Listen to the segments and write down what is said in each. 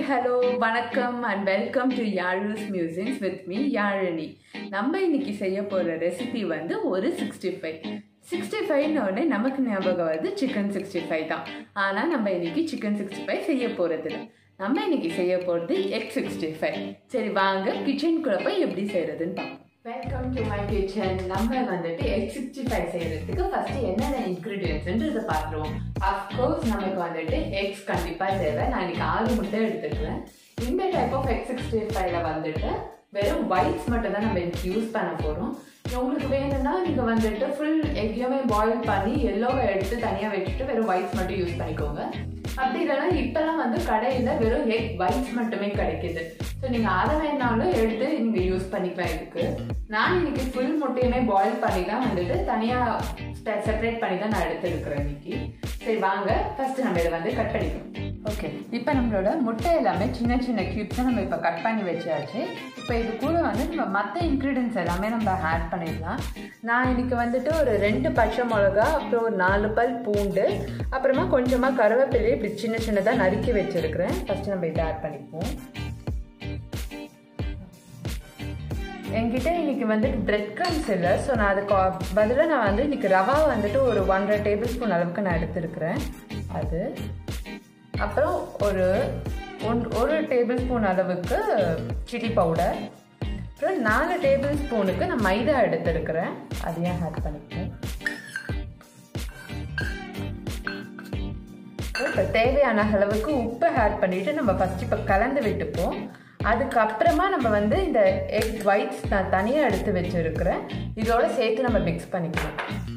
hello வணக்கம் and welcome to யாழூஸ் musics with me Yazhini நம்ம இன்னைக்கு செய்ய போகிற ரெசிபி வந்து ஒரு சிக்ஸ்டி ஃபைவ் சிக்ஸ்டி ஃபைவ்னு உடனே நமக்கு ஞாபகம் வருது சிக்கன் சிக்ஸ்டி ஃபைவ் தான் ஆனால் நம்ம இன்னைக்கு சிக்கன் சிக்ஸ்டி ஃபைவ் செய்ய போகிறதில்ல நம்ம இன்னைக்கு செய்ய போகிறது எக் சிக்ஸ்டி ஃபைவ் சரி வாங்க கிச்சனுக்குள்ள போய் எப்படி செய்கிறதுன்னு பார்ப்போம் வெல்கம் டு மை கிச்சன் நம்ம வந்துட்டு எக் சிக்ஸ்டி ஃபைவ் செய்யறதுக்கு ஃபர்ஸ்ட் என்னென்ன இன்க்ரீடியன்ஸ்ன்றதை பார்த்துருவோம் அஃப்கோர்ஸ் நமக்கு வந்துட்டு எக்ஸ் கண்டிப்பாக தேவை நான் இன்னைக்கு ஆறு முட்டை எடுத்துக்கிறேன் இந்த டைப் ஆஃப் எக் சிக்ஸ்டி ஃபைவ்ல வந்துட்டு வெறும் ஒயிட்ஸ் மட்டும் தான் நம்ம இன்னைக்கு யூஸ் பண்ண போகிறோம் உங்களுக்கு வேணும்னா நீங்கள் வந்துட்டு ஃபுல் எக்கையுமே பாயில் பண்ணி எல்லோவை எடுத்து தனியாக வச்சுட்டு வெறும் ஒயிட்ஸ் மட்டும் யூஸ் பண்ணிக்கோங்க அப்படி இல்லைன்னா இப்போல்லாம் வந்து கடையில் வெறும் எக் ஒயிட்ஸ் மட்டுமே கிடைக்குது ஸோ நீங்கள் அதை வேணாலும் எடுத்து நீங்கள் யூஸ் பண்ணிக்கலாம் இதுக்கு நான் இன்னைக்கு ஃபுல் முட்டையுமே பாயில் பண்ணி தான் வந்துட்டு தனியாக செப்பரேட் பண்ணி தான் நான் எடுத்துருக்கிறேன் இன்னைக்கு சரி வாங்க ஃபர்ஸ்ட் நம்ம இதை வந்து கட் பண்ணிக்கணும் ஓகே இப்போ நம்மளோட முட்டை எல்லாமே சின்ன சின்ன க்யூப்ஸை நம்ம இப்போ கட் பண்ணி வச்சாச்சு இப்போ இது கூட வந்து நம்ம மற்ற இன்க்ரீடியன்ஸ் எல்லாமே நம்ம ஆட் பண்ணிடலாம் நான் இன்னைக்கு வந்துட்டு ஒரு ரெண்டு பச்சை மிளகா அப்புறம் ஒரு நாலு பல் பூண்டு அப்புறமா கொஞ்சமாக கருவேப்பிலையை இப்படி சின்ன சின்னதாக நறுக்கி வச்சுருக்கிறேன் ஃபஸ்ட்டு நம்ம இதை ஆட் பண்ணிப்போம் என்கிட்ட இன்னைக்கு வந்துட்டு பிரெட் க்ரம்ஸ் இல்லை ஸோ நான் அதுக்கு பதிலாக நான் வந்து இன்னைக்கு ரவா வந்துட்டு ஒரு ஒன்றரை டேபிள் ஸ்பூன் அளவுக்கு நான் எடுத்துருக்கிறேன் அது அப்புறம் ஒரு ஒன் ஒரு டேபிள் ஸ்பூன் அளவுக்கு சில்லி பவுடர் அப்புறம் நாலு டேபிள் ஸ்பூனுக்கு நான் மைதா எடுத்துருக்கிறேன் அதையும் ஆட் பண்ணிப்போம் இப்போ தேவையான அளவுக்கு உப்பு ஆட் பண்ணிவிட்டு நம்ம ஃபஸ்ட் இப்போ கலந்து விட்டுப்போம் அதுக்கப்புறமா நம்ம வந்து இந்த எக் ஒயிட்ஸ் நான் தனியாக எடுத்து வச்சுருக்கிறேன் இதோட சேர்த்து நம்ம மிக்ஸ் பண்ணிக்கலாம்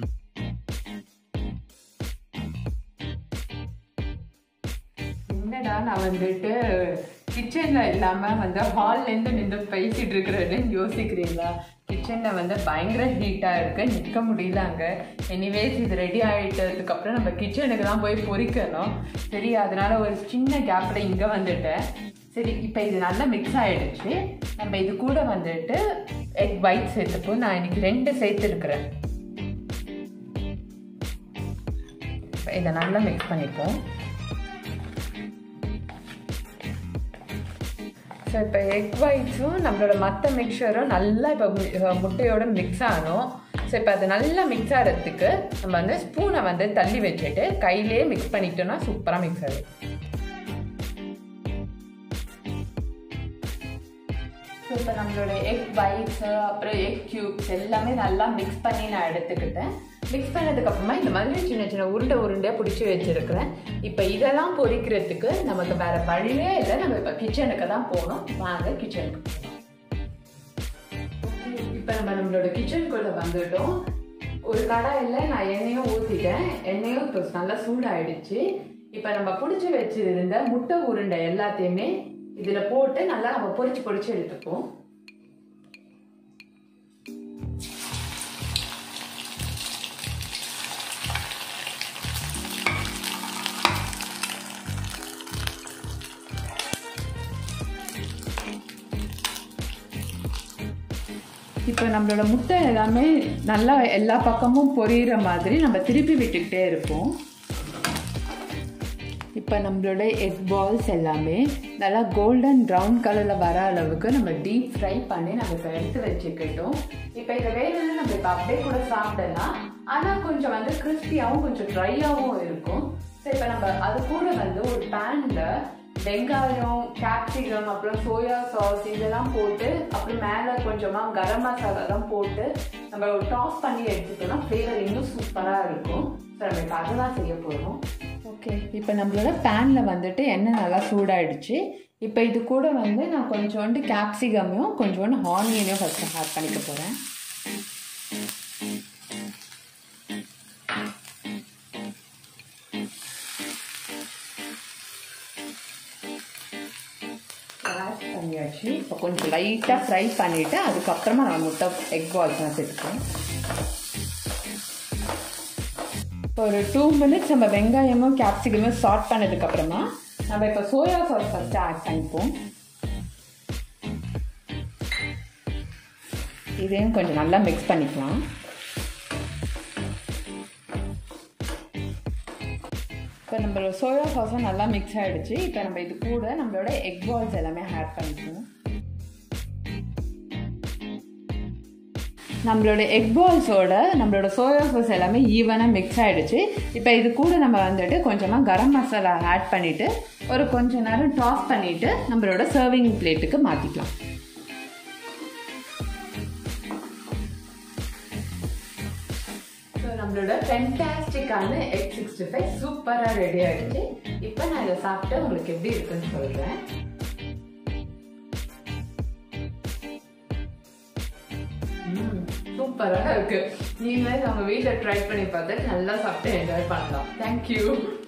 என்னடா நான் வந்துட்டு கிச்சனில் இல்லாமல் வந்து ஹால்லேருந்து நின்று பேசிகிட்டு இருக்கிறேன்னு யோசிக்கிறீங்களா கிச்சனில் வந்து பயங்கர ஹீட்டாக இருக்குது நிற்க முடியல அங்கே எனிவேஸ் இது ரெடி ஆகிட்டதுக்கப்புறம் நம்ம கிச்சனுக்கு தான் போய் பொறிக்கணும் சரி அதனால் ஒரு சின்ன கேப்பில் இங்கே வந்துட்டேன் சரி இப்போ இது நல்லா மிக்ஸ் ஆகிடுச்சு நம்ம இது கூட வந்துட்டு எக் ஒயிட் சேர்த்துப்போம் நான் இன்னைக்கு ரெண்டு சேர்த்துருக்குறேன் இதை நல்லா மிக்ஸ் பண்ணிப்போம் ஸோ இப்போ எக் ஒயிட்ஸும் நம்மளோட மற்ற மிக்சரும் நல்லா இப்போ முட்டையோட மிக்ஸ் ஆகணும் ஸோ இப்போ அது நல்லா மிக்ஸ் ஆகிறதுக்கு நம்ம வந்து ஸ்பூனை வந்து தள்ளி வச்சுட்டு கையிலே மிக்ஸ் பண்ணிட்டோம்னா சூப்பராக மிக்ஸ் ஆகுது ஸோ இப்போ நம்மளோட எக் ஒயிட்ஸு அப்புறம் எக் க்யூப்ஸ் எல்லாமே நல்லா மிக்ஸ் பண்ணி நான் எடுத்துக்கிட்டேன் மிக்ஸ் பண்ணதுக்கப்புறமா இந்த மாதிரி சின்ன சின்ன உருண்டை உருண்டையாக பிடிச்சி வச்சுருக்கிறேன் இப்போ இதெல்லாம் பொரிக்கிறதுக்கு நமக்கு வேறு வழியே இல்லை நம்ம இப்போ கிச்சனுக்கு தான் போகணும் வாங்க கிச்சனுக்கு இப்போ நம்ம நம்மளோட கிச்சனுக்குள்ளே வந்துட்டோம் ஒரு கடாயில் நான் எண்ணெயும் ஊற்றிட்டேன் எண்ணெயும் இப்போ நல்லா சூடாயிடுச்சு இப்போ நம்ம பிடிச்சி வச்சிருந்த முட்டை உருண்டை எல்லாத்தையுமே இதில் போட்டு நல்லா நம்ம பொரிச்சு பொரிச்சு எடுத்துப்போம் இப்போ நம்மளோட முட்டை எல்லாமே நல்லா எல்லா பக்கமும் பொரியிற மாதிரி நம்ம திருப்பி விட்டுக்கிட்டே இருப்போம் இப்போ நம்மளோட எக் பால்ஸ் எல்லாமே நல்லா கோல்டன் ப்ரௌன் கலரில் வர அளவுக்கு நம்ம டீப் ஃப்ரை பண்ணி நம்ம இப்போ எடுத்து வச்சுக்கிட்டோம் இப்போ இதை வேணும்னு நம்ம இப்போ அப்படியே கூட சாப்பிடலாம் ஆனால் கொஞ்சம் வந்து கிறிஸ்பியாகவும் கொஞ்சம் ட்ரையாகவும் இருக்கும் ஸோ இப்போ நம்ம அது கூட வந்து ஒரு பேனில் வெங்காயம் கேப்சிகம் அப்புறம் சோயா சாஸ் இதெல்லாம் போட்டு அப்புறம் மேலே கொஞ்சமாக கரம் மசாலாலாம் போட்டு நம்ம ஒரு டாஸ் பண்ணி எடுத்துட்டோம்னா ஃப்ளேவர் இன்னும் சூப்பராக இருக்கும் ஸோ நம்ம இப்போ அதெல்லாம் செய்ய போகிறோம் ஓகே இப்போ நம்மளோட பேனில் வந்துட்டு எண்ணெய் நல்லா சூடாயிடுச்சு இப்போ இது கூட வந்து நான் கொஞ்சோண்டு கேப்சிகமையும் கொஞ்சோண்டு ஆனியனையும் ஃபஸ்ட்டு ஆட் பண்ணிக்க போகிறேன் பண்ணியாச்சு இப்போ கொஞ்சம் லைட்டாக ஃப்ரை பண்ணிவிட்டு அதுக்கப்புறமா நான் முட்டை எக் பால்ஸ் நான் சேர்த்துக்கிறேன் இப்போ ஒரு டூ மினிட்ஸ் நம்ம வெங்காயமும் கேப்சிகமும் சாட் பண்ணதுக்கப்புறமா நம்ம இப்போ சோயா சாஸ் ஃபஸ்ட்டு ஆட் பண்ணிப்போம் இதையும் கொஞ்சம் நல்லா மிக்ஸ் பண்ணிக்கலாம் இப்போ நம்மளோட சோயா சாஸும் நல்லா மிக்ஸ் ஆகிடுச்சு இப்போ நம்ம இது கூட நம்மளோட எக் பால்ஸ் எல்லாமே ஆட் பண்ணிக்குவோம் நம்மளோட எக் பால்ஸோட நம்மளோட சோயா சாஸ் எல்லாமே ஈவனாக மிக்ஸ் ஆகிடுச்சு இப்போ இது கூட நம்ம வந்துட்டு கொஞ்சமாக கரம் மசாலா ஆட் பண்ணிவிட்டு ஒரு கொஞ்ச நேரம் டாஸ் பண்ணிவிட்டு நம்மளோட சர்விங் பிளேட்டுக்கு மாற்றிக்கலாம் ஸோ நம்மளோட ஃபென்டாஸ்டிக்கான எக் சிக்ஸ்டி ஃபைவ் சூப்பராக ரெடி ஆகிடுச்சு இப்போ நான் இதை சாப்பிட்டு உங்களுக்கு எப்படி இருக்குன்னு சொல்கிறேன் சூப்பராக இருக்கு நீங்களே நம்ம வீட்டில் ட்ரை பண்ணி பார்த்து நல்லா சாப்பிட்டு என்ஜாய் பண்ணலாம் தேங்க்யூ